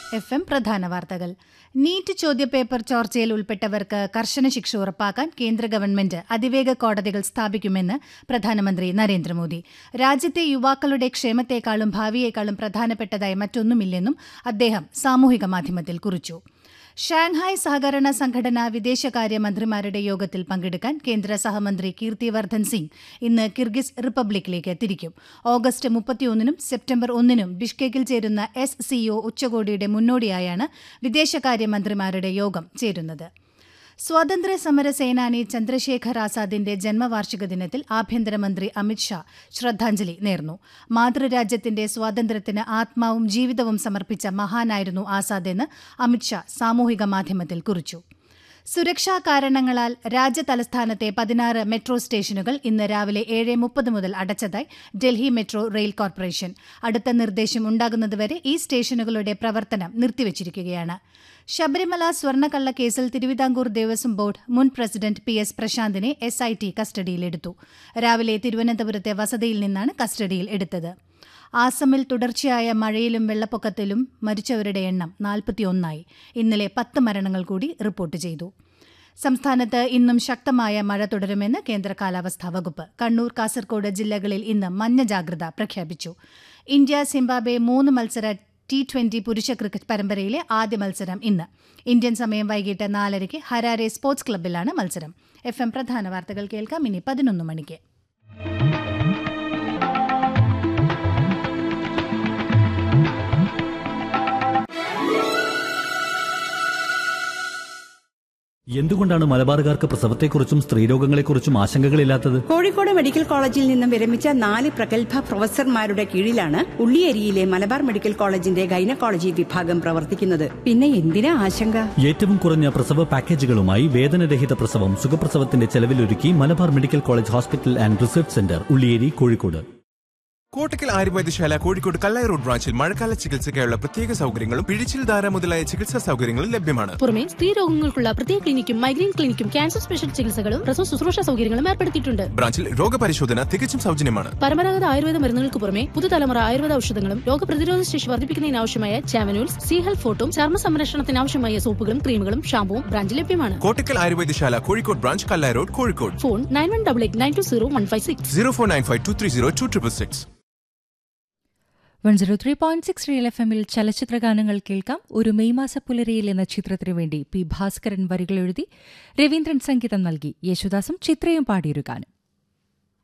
F M പ്രധാന വാർത്തകൾ NEET ചോദ്യപേപ്പർ ചോർച്ചയിൽ ഉൾപ്പെട്ടവർക്ക് കർശന ശിക്ഷ ഉറപ്പാക്കാൻ കേന്ദ്ര ഗവൺമെന്റ് അതിവേഗ കോടതികൾ സ്ഥാപിക്കുമെന്ന് പ്രധാനമന്ത്രി നരേന്ദ്രമോദി രാജ്യത്തെ യുവാക്കളുടെ ക്ഷേമത്തെക്കാളും ഭാവിയേക്കാളും പ്രധാനപ്പെട്ടതായി മറ്റൊന്നുമില്ലെന്നും അദ്ദേഹം സാമൂഹിക മാധ്യമത്തിൽ കുറിച്ചു ഷാങ്ഹായ് സഹകരണ സംഘടന വിദേശകാര്യമന്ത്രിമാരുടെ യോഗത്തിൽ പങ്കെടുക്കാൻ കേന്ദ്ര സഹമന്ത്രി കീർത്തിവർദ്ധൻ സിംഗ് ഇന്ന് കിർഗിസ് റിപ്പബ്ലിക്കിലേക്ക് തിരിക്കും ഓഗസ്റ്റ് മുപ്പത്തിയൊന്നിനും സെപ്റ്റംബർ ഒന്നിനും ബിഷ്കെക്കിൽ ചേരുന്ന എസ് സിഒ ഉച്ചകോടിയുടെ മുന്നോടിയായാണ് വിദേശകാര്യമന്ത്രിമാരുടെ യോഗം ചേരുന്നത് സ്വാതന്ത്ര്യ സമര സേനാനി ചന്ദ്രശേഖർ ആസാദിന്റെ ജന്മവാർഷിക ദിനത്തിൽ ആഭ്യന്തരമന്ത്രി അമിത്ഷാ ശ്രദ്ധാഞ്ജലി നേർന്നു മാതൃരാജ്യത്തിന്റെ സ്വാതന്ത്ര്യത്തിന് ആത്മാവും ജീവിതവും സമർപ്പിച്ച മഹാനായിരുന്നു ആസാദ് എന്ന് അമിത്ഷാ സാമൂഹിക മാധ്യമത്തിൽ കുറിച്ചു സുരക്ഷാ കാരണങ്ങളാൽ രാജ്യതലസ്ഥാനത്തെ പതിനാറ് മെട്രോ സ്റ്റേഷനുകൾ ഇന്ന് രാവിലെ ഏഴ് മുപ്പത് മുതൽ അടച്ചതായി ഡൽഹി മെട്രോ റെയിൽ കോർപ്പറേഷൻ അടുത്ത നിർദ്ദേശം ഉണ്ടാകുന്നതുവരെ ഈ സ്റ്റേഷനുകളുടെ പ്രവർത്തനം നിർത്തിവച്ചിരിക്കുകയാണ് ശബരിമല സ്വർണ്ണക്കള്ള കേസിൽ തിരുവിതാംകൂർ ദേവസ്വം ബോർഡ് മുൻ പ്രസിഡന്റ് പി എസ് പ്രശാന്തിനെ എസ് ഐ ടി കസ്റ്റഡിയിലെടുത്തു രാവിലെ തിരുവനന്തപുരത്തെ വസതിയിൽ നിന്നാണ് കസ്റ്റഡിയിൽ എടുത്തത് ആസമിൽ തുടർച്ചയായ മഴയിലും വെള്ളപ്പൊക്കത്തിലും മരിച്ചവരുടെ എണ്ണം നാൽപ്പത്തിയൊന്നായി ഇന്നലെ പത്ത് മരണങ്ങൾ കൂടി റിപ്പോർട്ട് ചെയ്തു സംസ്ഥാനത്ത് ഇന്നും ശക്തമായ മഴ തുടരുമെന്ന് കേന്ദ്ര കാലാവസ്ഥാ വകുപ്പ് കണ്ണൂർ കാസർകോട് ജില്ലകളിൽ ഇന്ന് മഞ്ഞ ജാഗ്രത പ്രഖ്യാപിച്ചു ഇന്ത്യ സിംബാബ്വെ മൂന്ന് മത്സര ടി ട്വന്റി പുരുഷ ക്രിക്കറ്റ് പരമ്പരയിലെ ആദ്യ മത്സരം ഇന്ന് ഇന്ത്യൻ സമയം വൈകിട്ട് നാലരയ്ക്ക് ഹരാരെ സ്പോർട്സ് ക്ലബ്ബിലാണ് മത്സരം എഫ് എം പ്രധാന വാർത്തകൾ കേൾക്കാം ഇനി പതിനൊന്ന് മണിക്ക് എന്തുകൊണ്ടാണ് മലബാറുകാർക്ക് പ്രസവത്തെക്കുറിച്ചും സ്ത്രീരോഗങ്ങളെക്കുറിച്ചും ആശങ്കകളില്ലാത്തത് കോഴിക്കോട് മെഡിക്കൽ കോളേജിൽ നിന്നും വിരമിച്ച നാല് പ്രഗത്ഭ പ്രൊഫസർമാരുടെ കീഴിലാണ് ഉള്ളിയേരിയിലെ മലബാർ മെഡിക്കൽ കോളേജിന്റെ ഗൈനക്കോളജി വിഭാഗം പ്രവർത്തിക്കുന്നത് പിന്നെ എന്തിനാ ആശങ്ക ഏറ്റവും കുറഞ്ഞ പ്രസവ പാക്കേജുകളുമായി വേദനരഹിത പ്രസവം സുഖപ്രസവത്തിന്റെ ചെലവിലൊരുക്കി Malabar medical college hospital and research centre Ulliyeri Kozhikode Kottakkal Ayurvedashala Kozhikode Kallai road ബ്രാഞ്ചിൽ മഴക്കാല ചികിത്സയ്ക്കായുള്ള പ്രത്യേക സൗകര്യങ്ങളും പിഴിച്ചിൽ ധാര മുതലായ ചികിത്സാ സൗകര്യങ്ങളും ലഭ്യമാണ് പുറമെ സ്ത്രീ രോഗങ്ങൾക്കുള്ള പ്രത്യേക ക്ലിനിക്കും മൈഗ്രെയിൻ ക്ലിനിക്കും ക്യാൻസർ സ്പെഷ്യൽ ചികിത്സകളും പ്രസവ ശുശ്രൂഷ സൗകര്യങ്ങളും ഏർപ്പെടുത്തിയിട്ടുണ്ട് ബ്രാഞ്ചിൽ രോഗപരിശോധന തികച്ചും സൗജന്യമാണ് പരമ്പരാഗത ആയുർവേദ മരുന്നുകൾക്ക് പുറമെ പുതുതലമുറ ആയുർവേദ ഔഷധങ്ങളും രോഗപ്രതിരോധ ശേഷി വർദ്ധിപ്പിക്കുന്നതിനാവശ്യമായ ചാവനൂൽസ് സി ഹെൽത്ത് ഫോട്ടും ചർമ്മ സംരക്ഷണത്തിനാവശ്യമായ സോപ്പുകളും ക്രീമുകളും ഷാമ്പുവും ബ്രാഞ്ചിൽ ലഭ്യമാണ് Kottakkal Ayurvedashala Kozhikode branch Kallai road Kozhikode phone nine one double eight nine two zero one five six zero four nine five two three zero two triple six one zero three point six real F എമ്മിൽ ചലച്ചിത്ര ഗാനങ്ങൾ കേൾക്കാം ഒരു May മാസ പുലരിയിൽ എന്ന ചിത്രത്തിനു വേണ്ടി പി ഭാസ്കരൻ വരികൾ എഴുതി രവീന്ദ്രൻ സംഗീതം നൽകി യേശുദാസും ചിത്രയും പാടിയൊരു ഗാനം